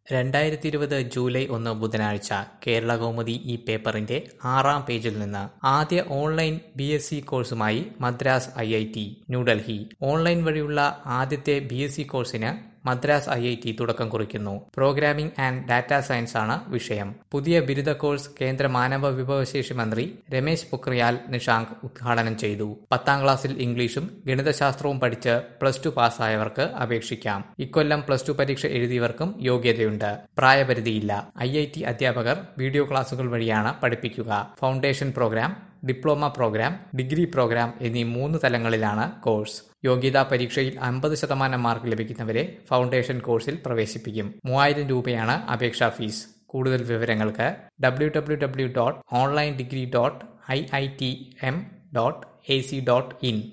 രണ്ടായിരത്തി ഇരുപത് ജൂലൈ ഒന്ന് ബുധനാഴ്ച കേരള കൗമുദി ഈ പേപ്പറിന്റെ ആറാം പേജിൽ നിന്ന് ആദ്യ ഓൺലൈൻ ബി എസ് സി കോഴ്സുമായി Madras I I T New Delhi online വഴിയുള്ള ആദ്യത്തെ ബി എസ് സി കോഴ്സിന് മദ്രാസ് ഐ ഐ ടി തുടക്കം കുറിക്കുന്നു പ്രോഗ്രാമിംഗ് ആൻഡ് ഡാറ്റാ സയൻസ് ആണ് വിഷയം പുതിയ ബിരുദ കോഴ്സ് കേന്ദ്ര മാനവ വിഭവശേഷി മന്ത്രി രമേശ് പൊക്രിയാൽ നിഷാങ്ക് ഉദ്ഘാടനം ചെയ്തു പത്താം ക്ലാസ്സിൽ ഇംഗ്ലീഷും ഗണിതശാസ്ത്രവും പഠിച്ച് പ്ലസ് ടു പാസ്സായവർക്ക് അപേക്ഷിക്കാം ഇക്കൊല്ലം പ്ലസ് ടു പരീക്ഷ എഴുതിയവർക്കും യോഗ്യതയുണ്ട് പ്രായപരിധിയില്ല ഐ ഐ ടി അധ്യാപകർ വീഡിയോ ക്ലാസുകൾ വഴിയാണ് പഠിപ്പിക്കുക foundation programme diploma programme degree programme എന്നീ മൂന്ന് തലങ്ങളിലാണ് കോഴ്സ് യോഗ്യതാ പരീക്ഷയിൽ അമ്പത് ശതമാനം മാർക്ക് ലഭിക്കുന്നവരെ ഫൗണ്ടേഷൻ കോഴ്സിൽ പ്രവേശിപ്പിക്കും മൂവായിരം രൂപയാണ് അപേക്ഷാ ഫീസ് കൂടുതൽ വിവരങ്ങൾക്ക് W W W dot online degree dot I I T M dot A C dot in